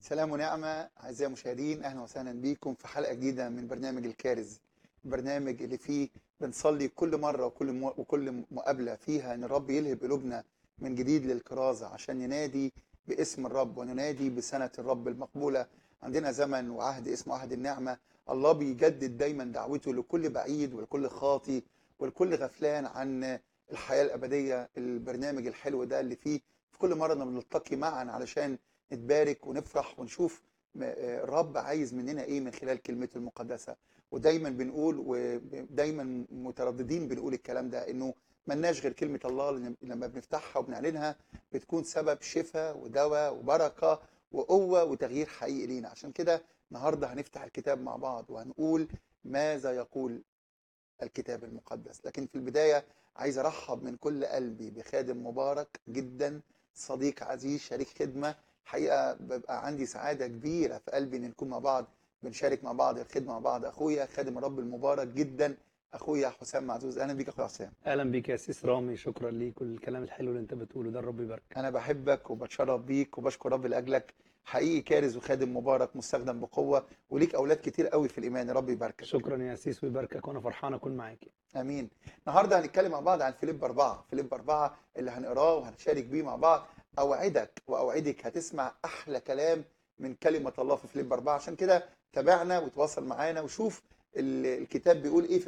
سلام ونعمة أعزائي المشاهدين أهلا وسهلا بيكم في حلقة جديدة من برنامج الكارز البرنامج اللي فيه بنصلي كل مرة وكل مو... وكل مقابلة فيها إن الرب يلهب قلوبنا من جديد للكرازة عشان ينادي باسم الرب وننادي بسنة الرب المقبولة عندنا زمن وعهد اسمه عهد النعمة الله بيجدد دايما دعوته لكل بعيد ولكل خاطي ولكل غفلان عن الحياة الأبدية البرنامج الحلو ده اللي فيه في كل مرة بنلتقي معا علشان نتبارك ونفرح ونشوف م- آه، الرب عايز مننا ايه من خلال كلمته المقدسه ودايما بنقول ودايما مترددين بنقول الكلام ده انه ملناش غير كلمه الله لأن لما بنفتحها وبنعلنها بتكون سبب شفاء ودواء وبركه وقوه وتغيير حقيقي لينا عشان كده النهارده هنفتح الكتاب مع بعض وهنقول ماذا يقول الكتاب المقدس لكن في البدايه عايز ارحب من كل قلبي بخادم مبارك جدا صديق عزيز شريك خدمه حقيقه ببقى عندي سعاده كبيره في قلبي ان نكون مع بعض بنشارك مع بعض الخدمه مع بعض اخويا خادم الرب المبارك جدا اخويا حسام معزوز اهلا بيك اخويا حسام اهلا بيك يا سيس رامي شكرا ليك والكلام الحلو اللي انت بتقوله ده الرب يبارك انا بحبك وبتشرف بيك وبشكر رب لاجلك حقيقي كارز وخادم مبارك مستخدم بقوه وليك اولاد كتير قوي في الايمان يا رب يباركك شكرا يا سيس ويباركك وانا فرحان اكون معاك امين النهارده هنتكلم مع بعض عن فيليب أربعة فيليب أربعة اللي هنقراه وهنشارك بيه مع بعض اوعدك واوعدك هتسمع احلى كلام من كلمه الله في فيليب أربعة عشان كده تابعنا وتواصل معانا وشوف ال- الكتاب بيقول ايه في